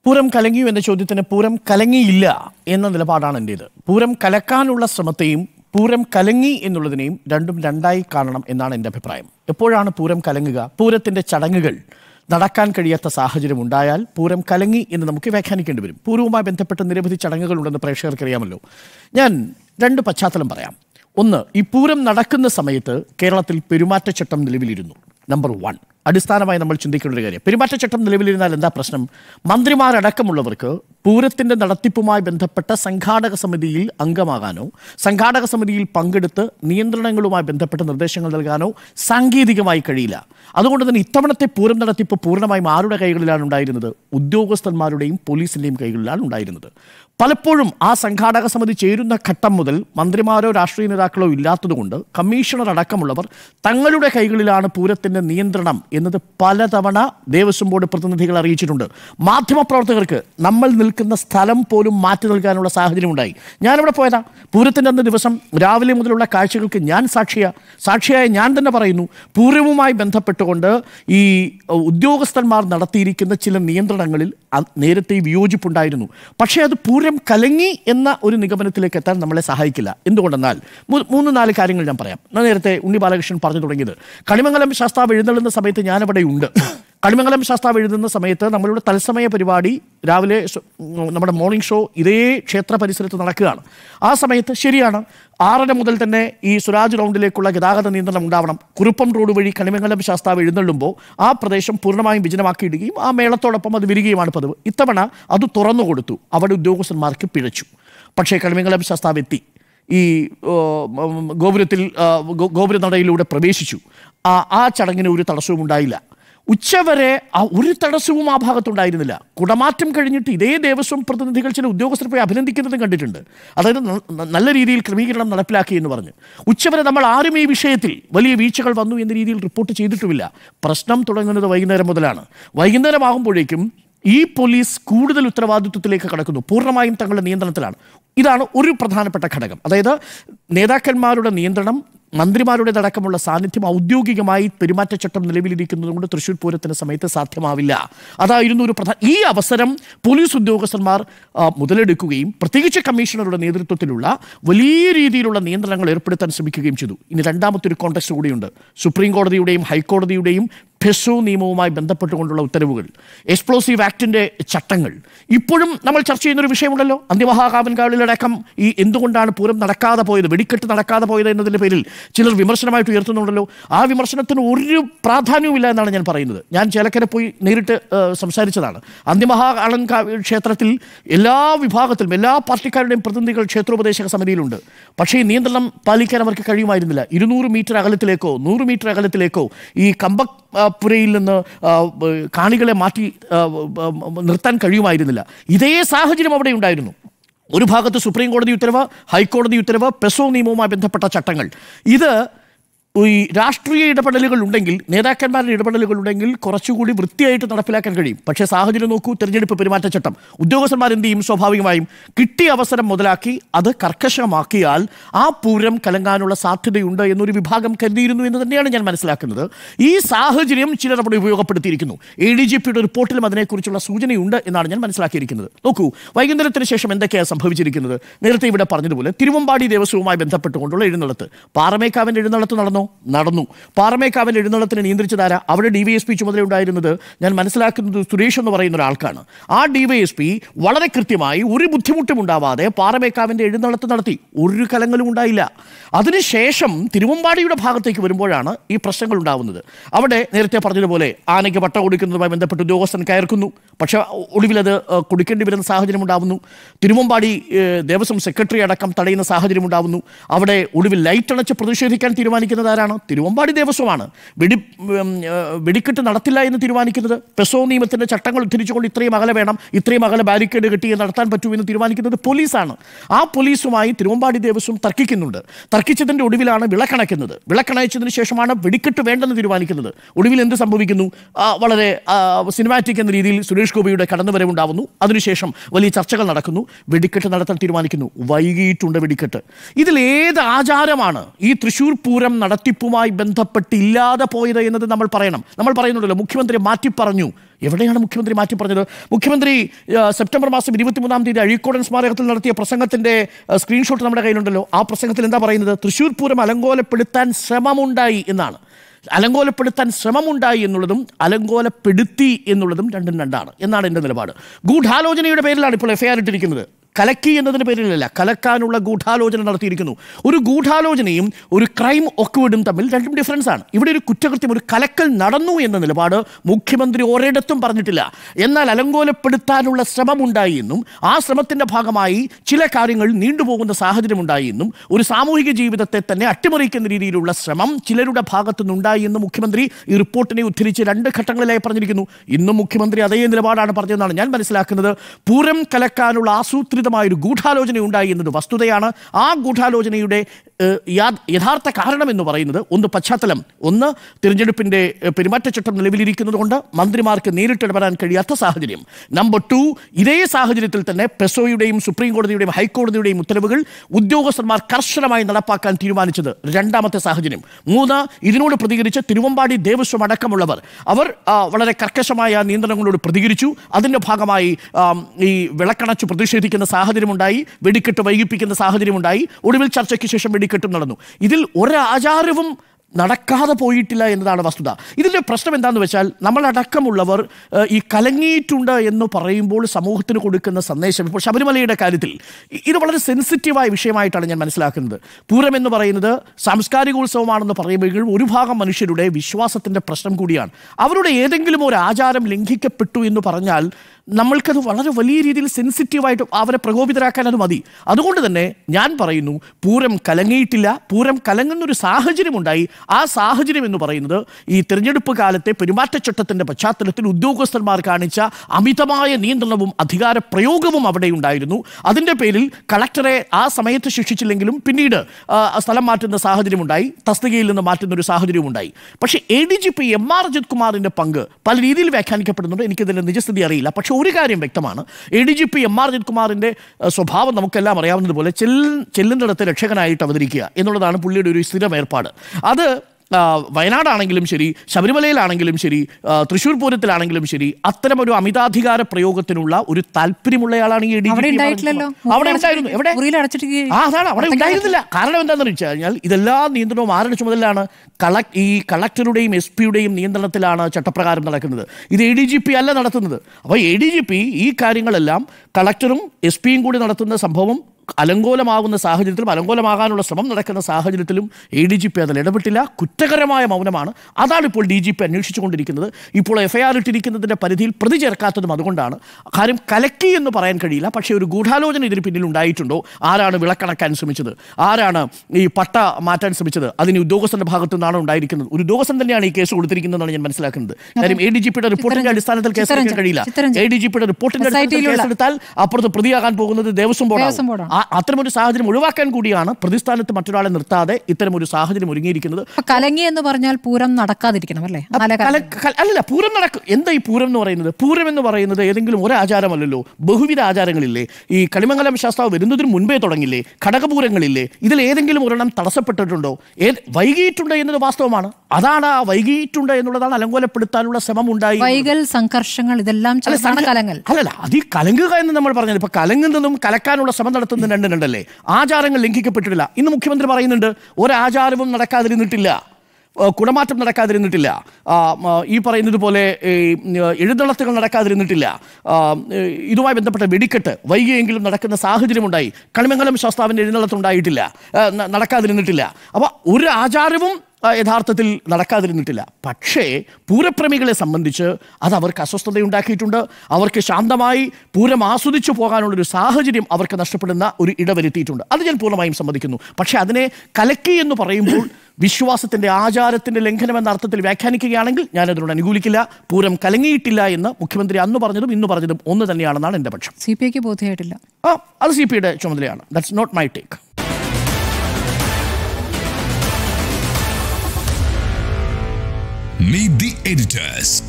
പൂരം കലങ്ങിയോ എന്ന ചോദ്യത്തിന് പൂരം കലങ്ങിയില്ല എന്ന നിലപാടാണ് എൻ്റേത് പൂരം കലക്കാനുള്ള ശ്രമത്തെയും പൂരം കലങ്ങി എന്നുള്ളതിനെയും രണ്ടും രണ്ടായി കാണണം എന്നാണ് എൻ്റെ അഭിപ്രായം എപ്പോഴാണ് പൂരം കലങ്ങുക പൂരത്തിൻ്റെ ചടങ്ങുകൾ നടക്കാൻ കഴിയാത്ത സാഹചര്യം ഉണ്ടായാൽ പൂരം കലങ്ങി എന്ന് നമുക്ക് വ്യാഖ്യാനിക്കേണ്ടി വരും പൂരവുമായി ബന്ധപ്പെട്ട നിരവധി ചടങ്ങുകൾ ഉണ്ടെന്ന് പ്രേക്ഷകർക്കറിയാമല്ലോ ഞാൻ രണ്ട് പശ്ചാത്തലം പറയാം ഒന്ന് ഈ പൂരം നടക്കുന്ന സമയത്ത് കേരളത്തിൽ പെരുമാറ്റച്ചട്ടം നിലവിലിരുന്നു നമ്പർ വൺ അടിസ്ഥാനമായി നമ്മൾ ചിന്തിക്കേണ്ട ഒരു കാര്യം പെരുമാറ്റച്ചട്ടം നിലവിലിരുന്നാൽ എന്താ പ്രശ്നം മന്ത്രിമാരടക്കമുള്ളവർക്ക് പൂരത്തിന്റെ നടത്തിപ്പുമായി ബന്ധപ്പെട്ട സംഘാടക സമിതിയിൽ അംഗമാകാനോ സംഘാടക സമിതിയിൽ പങ്കെടുത്ത് നിയന്ത്രണങ്ങളുമായി ബന്ധപ്പെട്ട നിർദ്ദേശങ്ങൾ നൽകാനോ സാങ്കേതികമായി കഴിയില്ല അതുകൊണ്ട് തന്നെ ഇത്തവണത്തെ പൂരം നടത്തിപ്പ് പൂർണ്ണമായും ആരുടെ കൈകളിലാണ് ഉണ്ടായിരുന്നത് ഉദ്യോഗസ്ഥന്മാരുടെയും പോലീസിന്റെയും കൈകളിലാണ് ഉണ്ടായിരുന്നത് പലപ്പോഴും ആ സംഘാടക സമിതി ചേരുന്ന ഘട്ടം മുതൽ മന്ത്രിമാരോ രാഷ്ട്രീയ നേതാക്കളോ ഇല്ലാത്തതുകൊണ്ട് കമ്മീഷണർ അടക്കമുള്ളവർ തങ്ങളുടെ കൈകളിലാണ് പൂരത്തിന്റെ നിയന്ത്രണം എന്നത് പലതവണ ദേവസ്വം ബോർഡ് പ്രതിനിധികൾ അറിയിച്ചിട്ടുണ്ട് മാധ്യമപ്രവർത്തകർക്ക് നമ്മൾ നിൽക്കുന്ന സ്ഥലം പോലും മാറ്റി നൽകാനുള്ള സാഹചര്യം ഉണ്ടായി ഞാനിവിടെ പോയതാ പൂരത്തിൻ്റെ അന്ന് ദിവസം രാവിലെ മുതലുള്ള കാഴ്ചകൾക്ക് ഞാൻ സാക്ഷിയ സാക്ഷിയായ ഞാൻ തന്നെ പറയുന്നു പൂരവുമായി ബന്ധപ്പെട്ടുകൊണ്ട് ഈ ഉദ്യോഗസ്ഥന്മാർ നടത്തിയിരിക്കുന്ന ചില നിയന്ത്രണങ്ങളിൽ അ- നേരത്തെ വിയോജിപ്പുണ്ടായിരുന്നു പക്ഷേ അത് പൂരം കലങ്ങി എന്ന ഒരു നിഗമനത്തിലേക്ക് എത്താൻ നമ്മളെ സഹായിക്കില്ല എന്തുകൊണ്ടെന്നാൽ മൂ- മൂന്ന് നാല് കാര്യങ്ങൾ ഞാൻ പറയാം ഞാൻ നേരത്തെ ഉണ്ണി ബാലകൃഷ്ണൻ പറഞ്ഞു തുടങ്ങിയത് കണിമംഗലം ശാസ്താവ് എഴുന്നള്ളുന്ന സമയത്ത് ഞാനവിടെ ഉണ്ട് കണിമംഗലം ശാസ്താവ് എഴുതുന്ന സമയത്ത് നമ്മളുടെ തത്സമയ പരിപാടി രാവിലെ ഷോ- നമ്മുടെ മോർണിംഗ് ഷോ ഇതേ ക്ഷേത്ര പരിസരത്ത് നടക്കുകയാണ് ആ സമയത്ത് ശരിയാണ് ആറര മുതൽ തന്നെ ഈ സുരാജ് റൗണ്ടിലേക്കുള്ള ഗതാഗത നിയന്ത്രണം ഉണ്ടാവണം കുറുപ്പം റോഡ് വഴി കണിമംഗലം ശാസ്താവ് എഴുന്നള്ളുമ്പോൾ ആ പ്രദേശം പൂർണ്ണമായും വിജനമാക്കിയിടുകയും ആ മേളത്തോടൊപ്പം അത് വരികയുമാണ് പതിവ് ഇത്തവണ അത് തുറന്നു കൊടുത്തു അവിടെ ഉദ്യോഗസ്ഥന്മാർക്ക് പിഴച്ചു പക്ഷേ കണിമംഗലം ശാസ്താവ് എത്തി ഈ ഓ, ഉം, ഗോപുരത്തിൽ ആ, ഗോ- ഗോപുരനടയിലൂടെ പ്രവേശിച്ചു ആ ആ ചടങ്ങിന് ഒരു തടസ്സവും ഉണ്ടായില്ല ഉച്ചവരെ ആ ഒരു തടസ്സവും ആ ഭാഗത്തുണ്ടായിരുന്നില്ല കുടമാറ്റം കഴിഞ്ഞിട്ട് ഇതേ ദേവസ്വം പ്രതിനിധികൾ ചില ഉദ്യോഗസ്ഥരെ പോയി അഭിനന്ദിക്കുന്നതും കണ്ടിട്ടുണ്ട് അതായത് ന- ന- നല്ല രീതിയിൽ ക്രമീകരണം നടപ്പിലാക്കി എന്ന് പറഞ്ഞ് ഉച്ചവരെ നമ്മൾ ആരും ഈ വിഷയത്തിൽ വലിയ വീഴ്ചകൾ വന്നു എന്ന രീതിയിൽ റിപ്പോർട്ട് ചെയ്തിട്ടുമില്ല പ്രശ്നം തുടങ്ങുന്നത് വൈകുന്നേരം മുതലാണ് വൈകുന്നേരമാകുമ്പോഴേക്കും ഈ പോലീസ് കൂടുതൽ ഉത്തരവാദിത്വത്തിലേക്ക് കടക്കുന്നു പൂർണ്ണമായും തങ്ങളുടെ നിയന്ത്രണത്തിലാണ് ഇതാണ് ഒരു പ്രധാനപ്പെട്ട ഘടകം അതായത് നേതാക്കന്മാരുടെ നിയന്ത്രണം മന്ത്രിമാരുടേതടക്കമുള്ള സാന്നിധ്യം ഔദ്യോഗികമായി പെരുമാറ്റച്ചട്ടം നിലവിലിരിക്കുന്നത് കൊണ്ട് തൃശ്ശൂർ പൂരത്തിന് സമയത്ത് സാധ്യമാവില്ല അതായിരുന്നു ഒരു പ്രധാന ഈ അവസരം പോലീസ് ഉദ്യോഗസ്ഥന്മാർ ആ, മുതലെടുക്കുകയും പ്രത്യേകിച്ച് കമ്മീഷണറുടെ നേതൃത്വത്തിലുള്ള വലിയ രീതിയിലുള്ള നിയന്ത്രണങ്ങൾ ഏർപ്പെടുത്താൻ ശ്രമിക്കുകയും ചെയ്തു ഇനി രണ്ടാമത്തെ ഒരു കോൺടെക്സ്റ്റ് കൂടിയുണ്ട് സുപ്രീം കോടതിയുടെയും ഹൈക്കോടതിയുടെയും ഫെസോ നിയമവുമായി ബന്ധപ്പെട്ടുകൊണ്ടുള്ള ഉത്തരവുകൾ എക്സ്പ്ലോസീവ് ആക്ടിന്റെ ചട്ടങ്ങൾ ഇപ്പോഴും നമ്മൾ ചർച്ച ചെയ്യുന്ന ഒരു വിഷയമുണ്ടല്ലോ അന്ത്യമഹാകാവൻകാളിലടക്കം ഈ എന്തുകൊണ്ടാണ് പൂരം നടക്കാതെ പോയത് വെടിക്കെട്ട് നടക്കാതെ പോയത് എന്നതിൻ്റെ പേരിൽ ചിലർ വിമർശനമായിട്ട് ഉയർത്തുന്നുണ്ടല്ലോ ആ വിമർശനത്തിന് ഒരു പ്രാധാന്യവുമില്ല എന്നാണ് ഞാൻ പറയുന്നത് ഞാൻ ചേലക്കര പോയി നേരിട്ട് ഏഹ്, സംസാരിച്ചതാണ് അന്ത്യമഹാകാളൻ ക്ഷേത്രത്തിൽ എല്ലാ വിഭാഗത്തിലും എല്ലാ പാർട്ടിക്കാരുടെയും പ്രതിനിധികൾ ക്ഷേത്രോപദേശക സമിതിയിലുണ്ട് പക്ഷേ ഈ നിയന്ത്രണം പാലിക്കാൻ അവർക്ക് കഴിയുമായിരുന്നില്ല ഇരുന്നൂറ് മീറ്റർ അകലത്തിലേക്കോ നൂറ് മീറ്റർ അകലത്തിലേക്കോ ഈ കമ്പ ആ, പുരയിൽ നിന്ന് ആ, ബ- കാണികളെ മാറ്റി ആ, ബ- ബ- നിർത്താൻ കഴിയുമായിരുന്നില്ല ഇതേ സാഹചര്യം അവിടെ ഉണ്ടായിരുന്നു ഒരു ഭാഗത്ത് സുപ്രീം കോടതി ഉത്തരവ് ഹൈക്കോടതി ഉത്തരവ് പെസോ നിയമവുമായി ബന്ധപ്പെട്ട ചട്ടങ്ങൾ ഇത് ഈ രാഷ്ട്രീയ ഇടപെടലുകൾ ഉണ്ടെങ്കിൽ നേതാക്കന്മാരുടെ ഇടപെടലുകൾ ഉണ്ടെങ്കിൽ കുറച്ചുകൂടി വൃത്തിയായിട്ട് നടപ്പിലാക്കാൻ കഴിയും പക്ഷേ സാഹചര്യം നോക്കൂ തെരഞ്ഞെടുപ്പ് പെരുമാറ്റച്ചട്ടം ഉദ്യോഗസ്ഥന്മാർ എന്ത് ചെയ്യും സ്വാഭാവികമായും കിട്ടിയ അവസരം മുതലാക്കി അത് കർക്കശമാക്കിയാൽ ആ പൂരം കലങ്ങാനുള്ള സാധ്യതയുണ്ട് എന്നൊരു വിഭാഗം കരുതിയിരുന്നു എന്ന് തന്നെയാണ് ഞാൻ മനസ്സിലാക്കുന്നത് ഈ സാഹചര്യം ചിലർ അവിടെ ഉപയോഗപ്പെടുത്തിയിരിക്കുന്നു എ ഡി ജി പിയുടെ റിപ്പോർട്ടിലും അതിനെക്കുറിച്ചുള്ള സൂചനയുണ്ട് എന്നാണ് ഞാൻ മനസ്സിലാക്കിയിരിക്കുന്നത് നോക്കൂ വൈകുന്നേരത്തിന് ശേഷം എന്തൊക്കെയാണ് സംഭവിച്ചിരിക്കുന്നത് നേരത്തെ ഇവിടെ പറഞ്ഞതുപോലെ തിരുവമ്പാടി ദേവസ്വവുമായി ബന്ധപ്പെട്ടുകൊണ്ടുള്ള എഴുന്നള്ളത്ത് പാറമേക്കാവിൻ്റെ എഴുന്നള്ളത്ത് നടന്നോ നടന്നു പാറമേക്കാവിൻ്റെ എഴുന്നള്ളത്തിനെ നിയന്ത്രിച്ചതാരാ അവിടെ ഡി വൈ എസ് പി ചുമതലയുണ്ടായിരുന്നത് ഞാൻ മനസ്സിലാക്കുന്നത് സുരേഷ് എന്ന് പറയുന്ന ഒരാൾക്കാണ് ആ ഡി വൈ എസ് പി വളരെ കൃത്യമായി ഒരു ബുദ്ധിമുട്ടും ഉണ്ടാവാതെ പാറമേക്കാവിൻ്റെ എഴുന്നള്ളത്ത് നടത്തി ഒരു കലങ്ങളും ഉണ്ടായില്ല അതിനുശേഷം തിരുവമ്പാടിയുടെ ഭാഗത്തേക്ക് വരുമ്പോഴാണ് ഈ പ്രശ്നങ്ങൾ ഉണ്ടാവുന്നത് അവിടെ നേരത്തെ പറഞ്ഞതുപോലെ ആനയ്ക്ക് പട്ട കൊടുക്കുന്നതുമായി ബന്ധപ്പെട്ട് ഉദ്യോഗസ്ഥൻ കയർക്കുന്നു പക്ഷേ ഒടുവിൽ അത് ഏഹ്, കൊടുക്കേണ്ടി വരുന്ന സാഹചര്യം ഉണ്ടാവുന്നു തിരുവമ്പാടി ഏഹ്, ദേവസ്വം സെക്രട്ടറി അടക്കം തടയുന്ന സാഹചര്യം ഉണ്ടാവുന്നു അവിടെ ഒടുവിൽ ലൈറ്റ് അണച്ച് പ്രതിഷേധിക്കാൻ തീരുമാനിക്കുന്നത് ആരാണ് തിരുവമ്പാടി ദേവസ്വമാണ് വെടി ഉം, ഏഹ്, വെടിക്കെട്ട് നടത്തില്ല എന്ന് തീരുമാനിക്കുന്നത് പെസോ നിയമത്തിന്റെ ചട്ടങ്ങൾ ഉദ്ധരിച്ചുകൊണ്ട് ഇത്രയും അകലെ വേണം ഇത്രയും അകലെ ബാരിക്കേഡ് കെട്ടി നടത്താൻ പറ്റൂ എന്ന് തീരുമാനിക്കുന്നത് പോലീസാണ് ആ പോലീസുമായി തിരുവമ്പാടി ദേവസ്വം തർക്കിക്കുന്നുണ്ട് തർക്കിച്ചതിന്റെ ഒടുവിലാണ് വിളക്കണയ്ക്കുന്നത് വിളക്കണയച്ചതിന് ശേഷമാണ് വെടിക്കെട്ട് വേണ്ടെന്ന് തീരുമാനിക്കുന്നത് ഒടുവിൽ എന്ത് സംഭവിക്കുന്നു ആ, വളരെ സിനിമാറ്റിക് എന്ന രീതിയിൽ സുരേഷ് സുരേഷ് ഗോപിയുടെ കടന്നുവരവുണ്ടാവുന്നു അതിനുശേഷം വലിയ ചർച്ചകൾ നടക്കുന്നു വെടിക്കെട്ട് നടത്താൻ തീരുമാനിക്കുന്നു വൈകിട്ടുണ്ട് വെടിക്കെട്ട് ഇതിൽ ഏത് ആചാരമാണ് ഈ തൃശൂർ പൂരം നടത്തിപ്പുമായി ബന്ധപ്പെട്ട് ഇല്ലാതെ പോയത് എന്നത് നമ്മൾ പറയണം നമ്മൾ പറയുന്നുണ്ടല്ലോ മുഖ്യമന്ത്രി മാറ്റി പറഞ്ഞു എവിടെയാണ് മുഖ്യമന്ത്രി മാറ്റി പറഞ്ഞത് മുഖ്യമന്ത്രി ആ, സെപ്റ്റംബർ മാസം ഇരുപത്തിമൂന്നാം തീയതി അഴീക്കോടൻ സ്മാരകത്തിൽ നടത്തിയ പ്രസംഗത്തിന്റെ ആ, സ്ക്രീൻഷോട്ട് നമ്മുടെ കയ്യിലുണ്ടല്ലോ ആ പ്രസംഗത്തിൽ എന്താ പറയുന്നത് തൃശൂർ പൂരം അലങ്കോലപ്പെടുത്താൻ ശ്രമമുണ്ടായി എന്നാണ് അലങ്കോലപ്പെടുത്താൻ ശ്രമമുണ്ടായി എന്നുള്ളതും അലങ്കോലപ്പെടുത്തി എന്നുള്ളതും രണ്ടും രണ്ടാണ് എന്നാണ് എൻ്റെ നിലപാട് ഗൂഢാലോചനയുടെ പേരിലാണ് ഇപ്പോൾ എഫ്ഐആർ ഇട്ടിരിക്കുന്നത് കലക്കി എന്നതിന് പേരിലല്ല കലക്കാനുള്ള ഗൂഢാലോചന നടത്തിയിരിക്കുന്നു ഒരു ഗൂഢാലോചനയും ഒരു ക്രൈം ഒക്വിഡും തമ്മിൽ രണ്ടും ഡിഫറൻസ് ആണ് ഇവിടെ ഒരു കുറ്റകൃത്യം ഒരു കലക്കൽ നടന്നു എന്ന നിലപാട് മുഖ്യമന്ത്രി ഒരിടത്തും പറഞ്ഞിട്ടില്ല എന്നാൽ അലങ്കോലപ്പെടുത്താനുള്ള ശ്രമമുണ്ടായി എന്നും ആ ശ്രമത്തിന്റെ ഭാഗമായി ചില കാര്യങ്ങൾ നീണ്ടുപോകുന്ന സാഹചര്യമുണ്ടായി എന്നും ഒരു സാമൂഹിക ജീവിതത്തെ തന്നെ അട്ടിമറിക്കുന്ന രീതിയിലുള്ള ശ്രമം ചിലരുടെ ഭാഗത്തു നിന്നുണ്ടായി എന്ന് മുഖ്യമന്ത്രി ഈ റിപ്പോർട്ടിനെ ഉദ്ധരിച്ച് രണ്ട് ഘട്ടങ്ങളിലായി പറഞ്ഞിരിക്കുന്നു ഇന്നും മുഖ്യമന്ത്രി അതേ നിലപാടാണ് പറഞ്ഞതെന്നാണ് ഞാൻ മനസ്സിലാക്കുന്നത് പൂരം കലക്കാനുള്ള ആസൂത്രിതമായ ഒരു ഗൂഢാലോചന ഉണ്ടായി എന്നത് വസ്തുതയാണ് ആ ഗൂഢാലോചനയുടെ ഏഹ്, യാ- യഥാർത്ഥ കാരണം എന്ന് പറയുന്നത് ഒന്ന് പശ്ചാത്തലം ഒന്ന് തിരഞ്ഞെടുപ്പിന്റെ ഏഹ്, പെരുമാറ്റച്ചട്ടം നിലവിലിരിക്കുന്നത് കൊണ്ട് മന്ത്രിമാർക്ക് നേരിട്ടിടപെടാൻ കഴിയാത്ത സാഹചര്യം നമ്പർ ടു ഇതേ സാഹചര്യത്തിൽ തന്നെ പെസോയുടെയും സുപ്രീം കോടതിയുടെയും ഹൈക്കോടതിയുടെയും ഉത്തരവുകൾ ഉദ്യോഗസ്ഥന്മാർ കർശനമായി നടപ്പാക്കാൻ തീരുമാനിച്ചത് രണ്ടാമത്തെ സാഹചര്യം മൂന്ന് ഇതിനോട് പ്രതികരിച്ച് തിരുവമ്പാടി ദേവസ്വം അടക്കമുള്ളവർ അവർ ആ, വളരെ കർക്കശമായ നിയന്ത്രണങ്ങളോട് പ്രതികരിച്ചു അതിൻ്റെ ഭാഗമായി ആം, ഈ വിളക്കണച്ചു പ്രതിഷേധിക്കുന്ന സാഹചര്യമുണ്ടായി വെടിക്കെട്ട് വൈകിപ്പിക്കുന്ന സാഹചര്യമുണ്ടായി ഒടുവിൽ ചർച്ചയ്ക്ക് ശേഷം വെടിക്കെട്ടും നടന്നു ഇതിൽ ഒരാചാരവും നടക്കാതെ പോയിട്ടില്ല എന്നതാണ് വസ്തുത ഇതിൻ്റെ പ്രശ്നം എന്താണെന്ന് വെച്ചാൽ നമ്മളടക്കമുള്ളവർ ഏഹ്, ഈ കലങ്ങിയിട്ടുണ്ട് എന്ന് പറയുമ്പോൾ സമൂഹത്തിന് കൊടുക്കുന്ന സന്ദേശം ഇപ്പോൾ ശബരിമലയുടെ കാര്യത്തിൽ ഇ- ഇത് വളരെ സെൻസിറ്റീവായ വിഷയമായിട്ടാണ് ഞാൻ മനസ്സിലാക്കുന്നത് പൂരം എന്ന് പറയുന്നത് സാംസ്കാരികോത്സവമാണെന്ന് പറയുമ്പോഴും ഒരു ഭാഗം മനുഷ്യരുടെ വിശ്വാസത്തിൻ്റെ പ്രശ്നം കൂടിയാണ് അവരുടെ ഏതെങ്കിലും ഒരു ആചാരം ലംഘിക്കപ്പെട്ടു എന്ന് പറഞ്ഞാൽ നമ്മൾക്കത് വളരെ വലിയ രീതിയിൽ സെൻസിറ്റീവായിട്ട് അവരെ പ്രകോപിതരാക്കാൻ അത് മതി അതുകൊണ്ട് തന്നെ ഞാൻ പറയുന്നു പൂരം കലങ്ങിയിട്ടില്ല പൂരം കലങ്ങുന്നൊരു സാഹചര്യമുണ്ടായി ആ സാഹചര്യം എന്ന് പറയുന്നത് ഈ തിരഞ്ഞെടുപ്പ് കാലത്തെ പെരുമാറ്റച്ചട്ടത്തിൻ്റെ പശ്ചാത്തലത്തിൽ ഉദ്യോഗസ്ഥന്മാർ കാണിച്ച അമിതമായ നിയന്ത്രണവും അധികാര പ്രയോഗവും അവിടെ ഉണ്ടായിരുന്നു അതിൻ്റെ പേരിൽ കളക്ടറെ ആ സമയത്ത് ശിക്ഷിച്ചില്ലെങ്കിലും പിന്നീട് ആ, സ്ഥലം മാറ്റുന്ന സാഹചര്യമുണ്ടായി തസ്തികയിൽ നിന്ന് മാറ്റുന്ന ഒരു സാഹചര്യമുണ്ടായി പക്ഷേ A D G P M R Ajith കുമാറിൻ്റെ പങ്ക് പല രീതിയിൽ വ്യാഖ്യാനിക്കപ്പെടുന്നുണ്ട് എനിക്കിതിൻ്റെ നിജസ്ഥിതി അറിയില്ല പക്ഷേ ഒരു കാര്യം വ്യക്തമാണ് A D G P M R Ajith കുമാറിൻ്റെ അഹ്, സ്വഭാവം നമുക്കെല്ലാം അറിയാവുന്നതുപോലെ ചെല്ല് ചെല്ലുന്നിടത്ത് രക്ഷകനായിട്ട് അവതരിക്കുക എന്നുള്ളതാണ് പുള്ളിയുടെ ഒരു സ്ഥിരം ഏർപ്പാട് അത് ആ, വയനാടാണെങ്കിലും ശരി ശബരിമലയിലാണെങ്കിലും ശരി ആ, തൃശ്ശൂർ പൂരത്തിലാണെങ്കിലും ശരി അത്തരമൊരു അമിതാധികാര പ്രയോഗത്തിനുള്ള ഒരു താല്പര്യമുള്ളയാളാണ് ഈ എ ഡി ജി അവിടെ പി ഉണ്ടായിട്ടില്ലല്ലോ അവിടെ ഉണ്ടായിരുന്നു എവിടെ മുറിയിൽ അടച്ചിട്ട് ആ അതാണ് അവിടെ ഉണ്ടായിരുന്നില്ല കാരണം എന്താണെന്ന് വെച്ച് കഴിഞ്ഞാൽ ഇതെല്ലാ നിയന്ത്രണവും ആരുടെ ചുമതലയാണ് കളക് ഈ കളക്ടറുടെയും എസ് പിയുടെയും നിയന്ത്രണത്തിലാണ് ചട്ടപ്രകാരം നടക്കുന്നത് ഇത് എ ഡി ജി പി അല്ല നടത്തുന്നത് അപ്പോൾ എ ഡി ജി പി ഈ കാര്യങ്ങളെല്ലാം കളക്ടറും എസ് പിയും കൂടി നടത്തുന്ന സംഭവം അലങ്കോലമാകുന്ന സാഹചര്യത്തിലും അലങ്കോലമാകാനുള്ള ശ്രമം നടക്കുന്ന സാഹചര്യത്തിലും എ ഡി ജി പി അതിൽ ഇടപെട്ടില്ല കുറ്റകരമായ മൗനമാണ് അതാണ് ഇപ്പോൾ ഡി ജി പി അന്വേഷിച്ചുകൊണ്ടിരിക്കുന്നത് ഇപ്പോൾ എഫ്ഐആർ ഇട്ടിരിക്കുന്നതിൻ്റെ പരിധിയിൽ പ്രതി ചേർക്കാത്തതും അതുകൊണ്ടാണ് കാര്യം കലക്കി എന്ന് പറയാൻ കഴിയില്ല പക്ഷേ ഒരു ഗൂഢാലോചന ഇതിന് പിന്നിൽ ഉണ്ടായിട്ടുണ്ടോ ആരാണ് വിളക്കണക്കാൻ ശ്രമിച്ചത് ആരാണ് ഈ പട്ട മാറ്റാൻ ശ്രമിച്ചത് അതിന് ഉദ്യോഗസ്ഥന്റെ ഭാഗത്തു നിന്നാണ് ഉണ്ടായിരിക്കുന്നത് ഒരു ഉദ്യോഗസ്ഥൻ തന്നെയാണ് ഈ കേസ് കൊടുത്തിരിക്കുന്നതെന്നാണ് ഞാൻ മനസ്സിലാക്കുന്നത് കാര്യം എ ഡി ജി പിയുടെ റിപ്പോർട്ടിന്റെ അടിസ്ഥാനത്തിൽ കേസ് എടുക്കാൻ കഴിയില്ല ചിത്തരഞ്ജൻ. എ ഡി ജി പിയുടെ റിപ്പോർട്ടിന്റെ അടിസ്ഥാനത്തിൽ സൊസൈറ്റിയിലുള്ള- കേസെടുത്താൽ അപ്പുറത്ത് പ്രതിയാകാൻ പോകുന്നത് ദേവസ്വം ദേവസ്വം ബോർഡാണ് ബോർഡാണ്. ആ- അത്തരമൊരു സാഹചര്യം ഒഴിവാക്കാൻ കൂടിയാണ് പ്രതിസ്ഥാനത്ത് മറ്റൊരാളെ നിർത്താതെ ഇത്തരം ഒരു സാഹചര്യം ഒരുങ്ങിയിരിക്കുന്നത് അപ്പൊ കലങ്ങി എന്ന് പറഞ്ഞാൽ പൂരം നടക്കാതിരിക്കണം അല്ലേ നല്ല കല കലങ്ങി. കല- അല്ലല്ല പൂരം നടക്കും എന്താ ഈ പൂരം എന്ന് പറയുന്നത് പൂരം എന്ന് പറയുന്നത് ഏതെങ്കിലും ഒരു ആചാരമല്ലല്ലോ ബഹുവിധ ആചാരങ്ങളില്ലേ ഈ കളിമംഗലം ശാസ്ത്രാവ് വരുന്നതിന് മുൻപേ തുടങ്ങില്ലേ ഘടകപൂരങ്ങളില്ലേ ഇതിൽ ഏതെങ്കിലും ഒരെണ്ണം തടസ്സപ്പെട്ടിട്ടുണ്ടോ ഏത് വൈകിയിട്ടുണ്ട് എന്നത് വാസ്തവമാണ് അതാണ് ആ വൈകിയിട്ടുണ്ട് എന്നുള്ളതാണ് അലങ്കോലപ്പെടുത്താനുള്ള ശ്രമം ഉണ്ടായി വൈകൽ സംഘർഷങ്ങൾ ഇതെല്ലാം അല്ല, ചേർന്നാണ് സംഘ- കലങ്ങൽ അല്ലല്ല അത് ഈ കലങ്കുക എന്ന് നമ്മൾ പറഞ്ഞത് ഇപ്പൊ കലങ്ങുന്നതും കലക്കാനുള്ള ശ്രമം നടത്തുന്നതും രണ്ടും രണ്ടല്ലേ ആചാരങ്ങൾ ലംഘിക്കപ്പെട്ടിട്ടില്ല ഇന്ന് മുഖ്യമന്ത്രി പറയുന്നുണ്ട് ഒരാചാരവും നടക്കാതിരുന്നിട്ടില്ല ഏഹ് കുടമാറ്റം നടക്കാതിരുന്നിട്ടില്ല ആ, മ, ഈ പറയുന്നത് പോലെ ഈ, ഏഹ്, എഴുന്നള്ളത്തുകൾ നടക്കാതിരുന്നിട്ടില്ല ആ, ഏഹ്, ഇതുമായി ബന്ധപ്പെട്ട വെടിക്കെട്ട് വൈകിയെങ്കിലും നടക്കുന്ന സാഹചര്യമുണ്ടായി കളിമംഗലം ശാസ്താവിൻ്റെ എഴുന്നള്ളത്തുണ്ടായിട്ടില്ല ഏഹ്, ന- നടക്കാതിരുന്നിട്ടില്ല അപ്പോൾ ഒരു ആചാരവും ആ, യഥാർത്ഥത്തിൽ നടക്കാതിരുന്നിട്ടില്ല പക്ഷേ പൂരപ്രേമികളെ സംബന്ധിച്ച് അത് അവർക്ക് അസ്വസ്ഥതയുണ്ടാക്കിയിട്ടുണ്ട് അവർക്ക് ശാന്തമായി പൂരം ആസ്വദിച്ചു പോകാനുള്ളൊരു സാഹചര്യം അവർക്ക് നഷ്ടപ്പെടുന്ന ഒരു ഇടവരുത്തിയിട്ടുണ്ട് അത് ഞാൻ പൂർണ്ണമായും സമ്മതിക്കുന്നു പക്ഷേ അതിനെ കലക്കി എന്ന് പറയുമ്പോൾ വിശ്വാസത്തിൻ്റെ ആചാരത്തിൻ്റെ ലംഘനം എന്ന അർത്ഥത്തിൽ വ്യാഖ്യാനിക്കുകയാണെങ്കിൽ ഞാൻ അതിനോട് അനുകൂലിക്കില്ല പൂരം കലങ്ങിയിട്ടില്ല എന്ന് മുഖ്യമന്ത്രി അന്ന് പറഞ്ഞതും ഇന്ന് പറഞ്ഞതും ഒന്ന് തന്നെയാണെന്നാണ് എൻ്റെ പക്ഷം സി പി ഐക്ക് ബോധ്യമായിട്ടില്ല ആ അത് സി പിയുടെ ചുമതലയാണ് that's not my take Meet the editors.